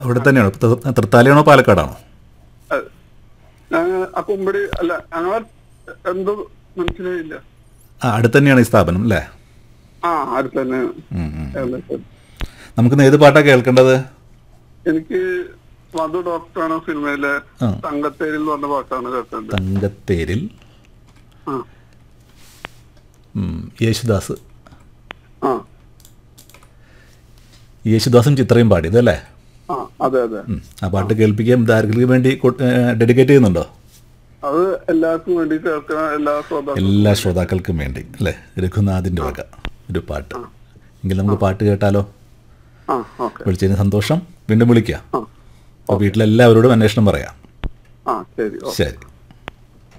അവിടെ തന്നെയാണോ തൃ- തൃത്താലയാണോ പാലക്കാടാണോ അഹ് ഞാൻ ആ കുമ്പടി അല്ല ഞങ്ങളെ എന്തോ മനസ്സിലായില്ല ആ അടുത്ത് തന്നെയാണ് ഈ സ്ഥാപനം അല്ലേ ആ അടുത്ത് തന്നെ ഉം, ഉം. ഏകദേശം നമുക്കിന്ന് ഏത് പാട്ടാണ് കേൾക്കേണ്ടത് എനിക്ക് മധു ഡോക്ടറാണ് സിനിമയിലെ ആ. തങ്കത്തേരിൽ എന്ന് പറഞ്ഞ പാട്ടാണ് കേട്ടത് തങ്കത്തേരിൽ ആ ഉം, യേശുദാസ് ആ യേശുദാസും ചിത്രയും പാടിയത് അല്ലേ ആ അതെ അതെ ഉം. ആ പാട്ട് കേൾപ്പിക്കാൻ ആർക്കെങ്കിലും വേണ്ടി ഡെഡിക്കേറ്റ് ചെയ്യുന്നുണ്ടോ അത് എല്ലാവർക്കും വേണ്ടി കേൾക്കണം എല്ലാ ശ്രോതാക്കളും എല്ലാ ശ്രോതാക്കൾക്കും വേണ്ടി അല്ലേ രഘുനാഥിൻ്റെ വക ഒരു പാട്ട് എങ്കിൽ നമുക്ക് പാട്ട് കേട്ടാലോ ആ ഓക്കെ വിളിച്ചതിന് സന്തോഷം വീണ്ടും വിളിക്കാം ആ അപ്പോൾ വീട്ടിലെല്ലാവരോടും അന്വേഷണം പറയാം ആ ശരി ഓക്കെ ശരി